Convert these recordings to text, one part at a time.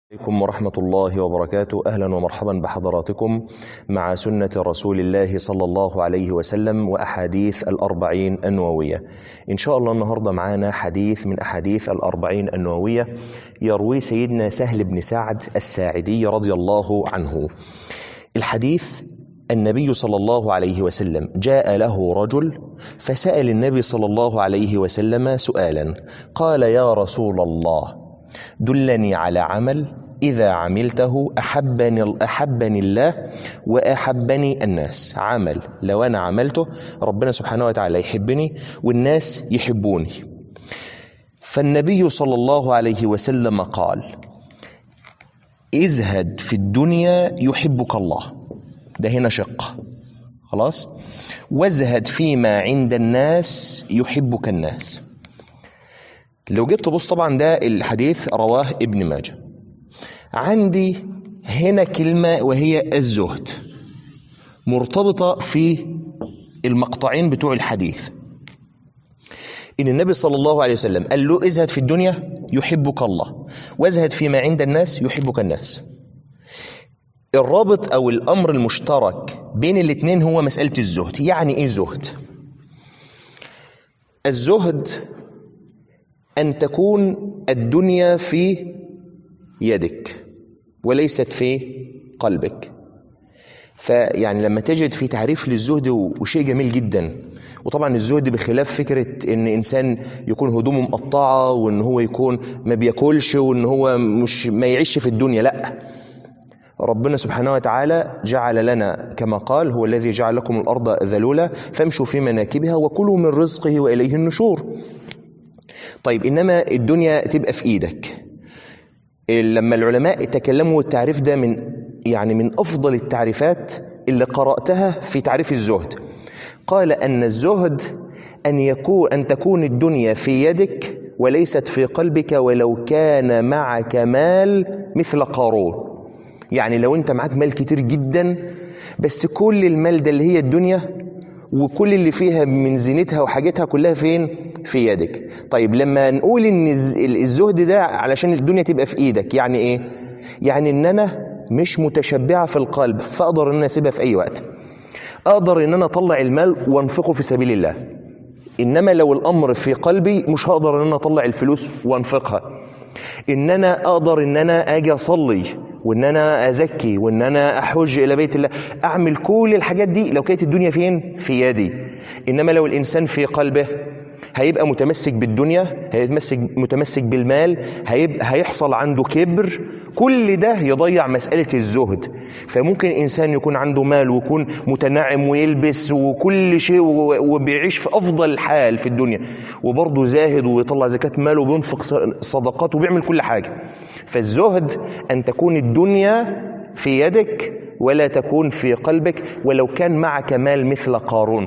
عليكم ورحمة الله وبركاته أهلا ومرحبا بحضراتكم مع سنة رسول الله صلى الله عليه وسلم وأحاديث الأربعين النووية إن شاء الله النهاردة معانا حديث من أحاديث الأربعين النووية يروي سيدنا سهل بن سعد الساعدي رضي الله عنه الحديث النبي صلى الله عليه وسلم جاء له رجل فسأل النبي صلى الله عليه وسلم سؤالا قال يا رسول الله دلني على عمل إذا عملته أحبني, أحبني الله وأحبني الناس عمل لو أنا عملته ربنا سبحانه وتعالى يحبني والناس يحبوني فالنبي صلى الله عليه وسلم قال ازهد في الدنيا يحبك الله ده هنا شق خلاص وازهد فيما عند الناس يحبك الناس لو جيت تبص طبعا ده الحديث رواه ابن ماجه عندي هنا كلمة وهي الزهد مرتبطة في المقطعين بتوع الحديث إن النبي صلى الله عليه وسلم قال له ازهد في الدنيا يحبك الله وازهد فيما عند الناس يحبك الناس الرابط أو الأمر المشترك بين الاتنين هو مسألة الزهد يعني إيه زهد الزهد أن تكون الدنيا في يدك وليست في قلبك فيعني لما تجد في تعريف للزهد وشيء جميل جدا وطبعا الزهد بخلاف فكرة ان انسان يكون هدومه مقطعة وان هو يكون ما بياكلش وان هو مش ما يعيش في الدنيا لا ربنا سبحانه وتعالى جعل لنا كما قال هو الذي جعل لكم الأرض ذلولا فامشوا في مناكبها وكلوا من رزقه وإليه النشور طيب إنما الدنيا تبقى في إيدك لما العلماء تكلموا التعريف ده من يعني من أفضل التعريفات اللي قرأتها في تعريف الزهد قال أن الزهد أن يكون أن تكون الدنيا في يدك وليست في قلبك ولو كان معك مال مثل قارون يعني لو أنت معاك مال كتير جدا بس كل المال ده اللي هي الدنيا وكل اللي فيها من زينتها وحاجتها كلها فين في يدك طيب لما نقول ان الزهد ده علشان الدنيا تبقى في ايدك يعني ايه يعني ان انا مش متشبعه في القلب فاقدر ان انا اسيبها في اي وقت اقدر ان انا اطلع المال وانفقه في سبيل الله انما لو الامر في قلبي مش هقدر ان انا اطلع الفلوس وانفقها ان انا اقدر ان انا اجي اصلي وان انا ازكي وان انا احج الى بيت الله اعمل كل الحاجات دي لو كانت الدنيا فين في يدي انما لو الانسان في قلبه هيبقى متمسك بالدنيا هيتمسك متمسك بالمال هيبقى هيحصل عنده كبر كل ده يضيع مسألة الزهد فممكن إنسان يكون عنده مال ويكون متنعم ويلبس وكل شيء وبيعيش في أفضل حال في الدنيا وبرضه زاهد ويطلع زكاة ماله وبينفق صدقات وبيعمل كل حاجة فالزهد أن تكون الدنيا في يدك ولا تكون في قلبك ولو كان معك مال مثل قارون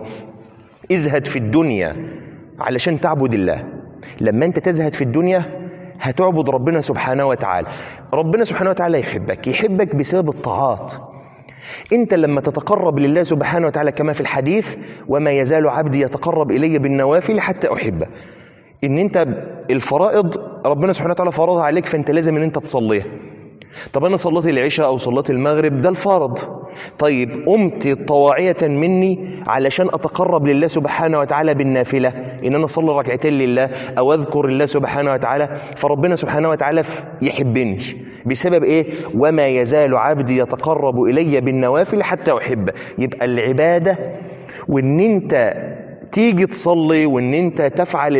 ازهد في الدنيا علشان تعبد الله لما انت تزهد في الدنيا هتعبد ربنا سبحانه وتعالى ربنا سبحانه وتعالى يحبك يحبك بسبب الطاعات انت لما تتقرب لله سبحانه وتعالى كما في الحديث وما يزال عبدي يتقرب الي بالنوافل حتى احبه ان انت الفرائض ربنا سبحانه وتعالى فرضها عليك فانت لازم ان انت تصليها طب انا صليت العشاء او صليت المغرب ده الفرض طيب قمت طواعية مني علشان أتقرب لله سبحانه وتعالى بالنافلة إن أنا أصلي ركعتين لله أو أذكر الله سبحانه وتعالى فربنا سبحانه وتعالى يحبني بسبب إيه؟ وما يزال عبدي يتقرب إلي بالنوافل حتى أحبه يبقى العبادة وإن أنت تيجي تصلي وان انت تفعل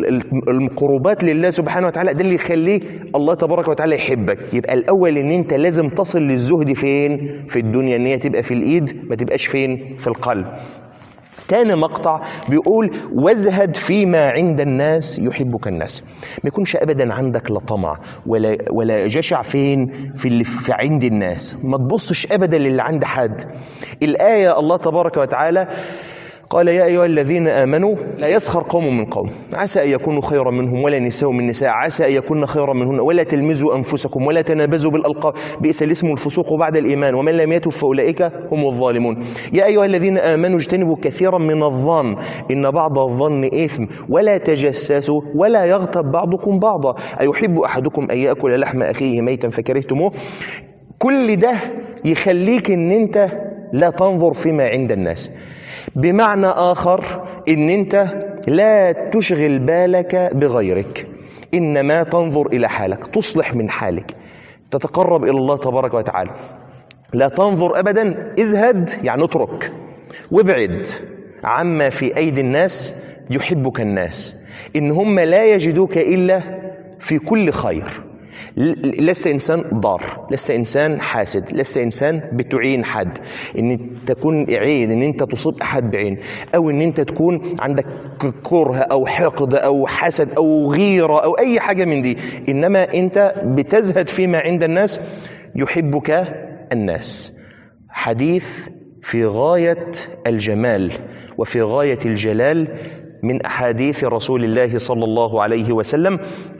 القربات لله سبحانه وتعالى ده اللي يخليه الله تبارك وتعالى يحبك يبقى الاول ان انت لازم تصل للزهد فين في الدنيا ان هي تبقى في الايد ما تبقاش فين في القلب تاني مقطع بيقول وازهد فيما عند الناس يحبك الناس ما يكونش ابدا عندك لا طمع ولا ولا جشع فين في اللي في عند الناس ما تبصش ابدا للي عند حد الايه الله تبارك وتعالى قال يا أيها الذين آمنوا لا يسخر قوم من قوم عسى أن يكونوا خيرا منهم ولا نساء من نساء عسى أن يكون خيرا منهن ولا تلمزوا أنفسكم ولا تنابزوا بالألقاب بئس الاسم الفسوق بعد الإيمان ومن لم يتب فأولئك هم الظالمون يا أيها الذين آمنوا اجتنبوا كثيرا من الظن إن بعض الظن إثم ولا تجسسوا ولا يغتب بعضكم بعضا أيحب أحدكم أن يأكل لحم أخيه ميتا فكرهتموه كل ده يخليك ان انت لا تنظر فيما عند الناس بمعنى آخر إن أنت لا تشغل بالك بغيرك إنما تنظر إلى حالك تصلح من حالك تتقرب إلى الله تبارك وتعالى لا تنظر أبدا ازهد يعني اترك وابعد عما في أيدي الناس يحبك الناس إن هم لا يجدوك إلا في كل خير لست انسان ضار لست انسان حاسد لست انسان بتعين حد ان تكون عين ان انت تصيب احد بعين او ان انت تكون عندك كره او حقد او حسد او غيره او اي حاجه من دي انما انت بتزهد فيما عند الناس يحبك الناس حديث في غايه الجمال وفي غايه الجلال من احاديث رسول الله صلى الله عليه وسلم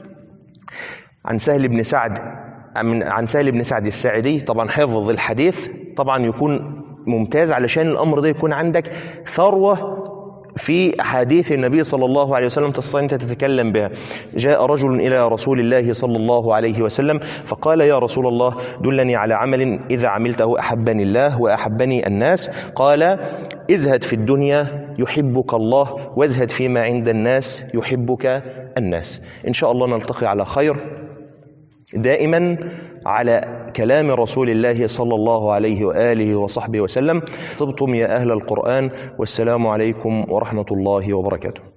عن سهل بن سعد عن سهل بن سعد الساعدي طبعا حفظ الحديث طبعا يكون ممتاز علشان الامر ده يكون عندك ثروه في احاديث النبي صلى الله عليه وسلم تستطيع انت تتكلم بها جاء رجل الى رسول الله صلى الله عليه وسلم فقال يا رسول الله دلني على عمل اذا عملته احبني الله واحبني الناس قال ازهد في الدنيا يحبك الله وازهد فيما عند الناس يحبك الناس ان شاء الله نلتقي على خير دائما على كلام رسول الله صلى الله عليه واله وصحبه وسلم طبتم يا اهل القران والسلام عليكم ورحمه الله وبركاته